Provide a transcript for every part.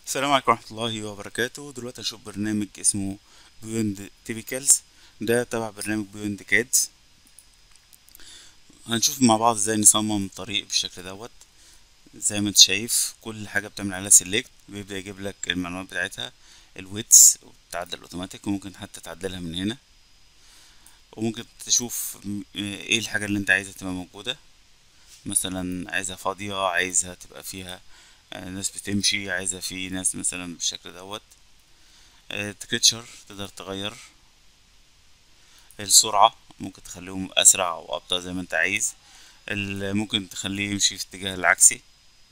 السلام عليكم ورحمة الله وبركاته دلوقتي هنشوف برنامج اسمه بيوند تيبيكالز ده تبع برنامج بيوند كادز هنشوف مع بعض ازاي نصمم طريق بالشكل دوت زي ما انت شايف كل حاجة بتعمل عليها سيلكت بيبدأ يجيب لك المعلومات بتاعتها الويتس وتعدل اوتوماتيك وممكن حتى تعدلها من هنا وممكن تشوف م- ايه الحاجة اللي انت عايزها تبقى موجودة مثلا عايزها فاضية عايزها تبقى فيها آه، ناس بتمشي عايزة في ناس مثلا بالشكل دوت تكتشر تقدر تغير السرعة ممكن تخليهم أسرع أو أبطأ زي ما أنت عايز ال- ممكن تخليه يمشي في الاتجاه العكسي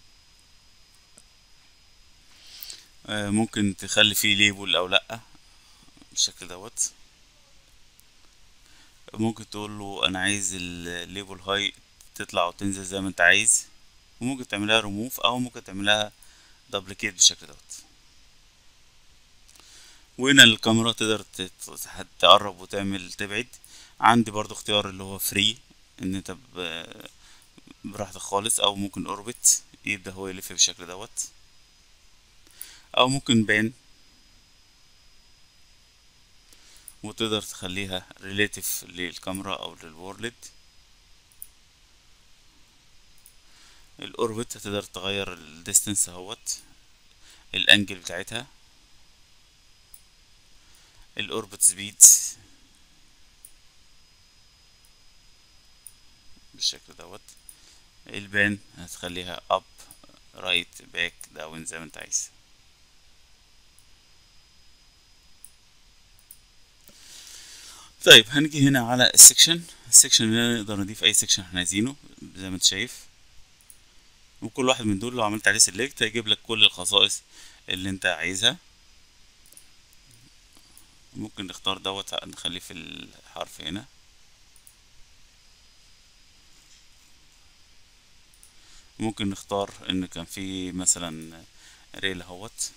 آه، ممكن تخلي فيه ليبل أو لأ بالشكل دوت ممكن تقول له أنا عايز الليبل هاي تطلع أو تنزل زي ما أنت عايز وممكن تعملها ريموف أو ممكن تعملها دبليكيت بالشكل دوت وهنا الكاميرا تقدر تت- تقرب وتعمل تبعد عندي برضو اختيار اللي هو فري ان انت ب- براحتك خالص او ممكن اوربت يبدأ هو يلف بالشكل دوت او ممكن بان وتقدر تخليها ريليتيف للكاميرا او للورلد الاوربت هتقدر تغير الديستنس اهوت الانجل بتاعتها الاوربت سبيد بالشكل دوت البان هتخليها اب رايت باك داون زي ما انت عايز طيب هنيجي هنا على السكشن السكشن هنا نقدر نضيف اي سكشن احنا عايزينه زي ما انت شايف وكل واحد من دول لو عملت عليه سيلكت هيجيب لك كل الخصائص اللي انت عايزها ممكن نختار دوت نخليه في الحرف هنا ممكن نختار ان كان في مثلا ريل اهوت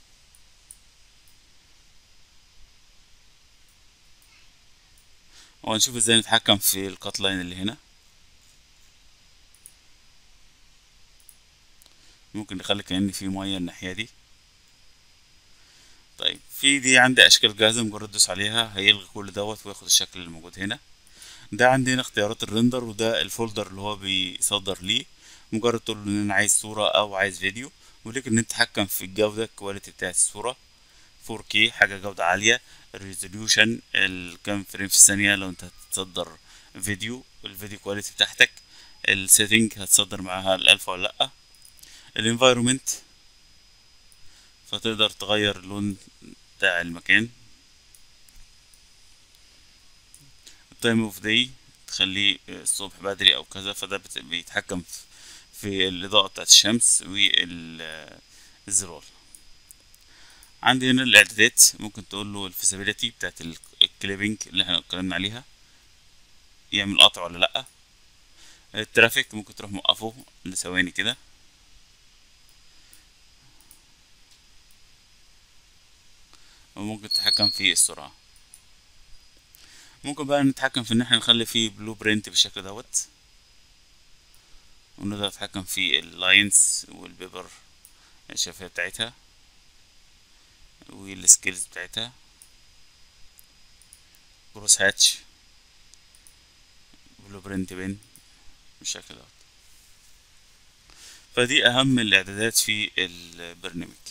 وهنشوف ازاي نتحكم في الكات لاين اللي هنا ممكن نخلي كأن في مية الناحية دي طيب في دي عندي اشكال جاهزة مجرد تدوس عليها هيلغي كل دوت وياخد الشكل اللي موجود هنا ده عندي هنا اختيارات الريندر وده الفولدر اللي هو بيصدر ليه مجرد تقول له ان انا عايز صورة او عايز فيديو وليك ان انت تتحكم في الجودة الكواليتي بتاعت الصورة 4K حاجة جودة عالية الريزوليوشن الكام فريم في الثانية لو انت هتصدر فيديو الفيديو كواليتي بتاعتك السيتنج هتصدر معاها الالفا ولا لأ الانفايرومنت فتقدر تغير اللون بتاع المكان التايم اوف داي تخليه الصبح بدري او كذا فده بت- بيتحكم في- في الاضاءة بتاعت الشمس والزرار عندي هنا الاعدادات ممكن تقول له الفيسابيليتي بتاعت ال- الكليبنج اللي احنا اتكلمنا عليها يعمل قطع ولا لا الترافيك ممكن تروح موقفه لثواني كده وممكن تتحكم في السرعة ممكن بقى نتحكم في ان احنا نخلي فيه بلو برينت بالشكل دوت ونقدر نتحكم في اللاينز والبيبر الشفافية بتاعتها والسكيلز بتاعتها كروس هاتش بلو برينت بين بالشكل دوت فدي اهم الاعدادات في البرنامج